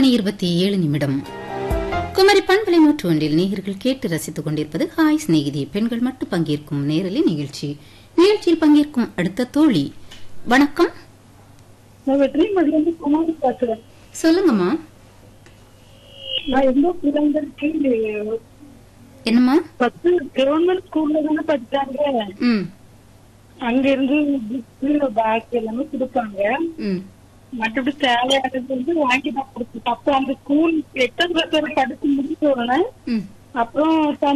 மணி இருபத்தி ஏழு நிமிடம் குமரி பண்பலை நூற்று ஒன்றில் நேயர்கள் கேட்டு ரசித்துக் கொண்டிருப்பது ஹாய் சிநேகிதி பெண்கள் மட்டும் பங்கேற்கும் நேரலை நிகழ்ச்சி நிகழ்ச்சியில் பங்கேற்கும் அடுத்த தோழி வணக்கம் நான் வெற்றி மதியம் குமாரி பேசுறேன் சொல்லுங்கம்மா நான் எந்த பிள்ளைங்களுக்கு என்னம்மா பத்து கவர்மெண்ட் ஸ்கூல்ல தானே படிச்சாங்க ம் அங்க இருந்து புக்கு பேக் எல்லாமே கொடுப்பாங்க ம் மற்றபடி தேவையானது வந்து வாங்கி தான் கொடுத்து அப்போ அந்த ஸ்கூல் எட்டாம் கிளாஸ் வரை படிச்சு முடிச்ச உடனே ம் அப்புறம்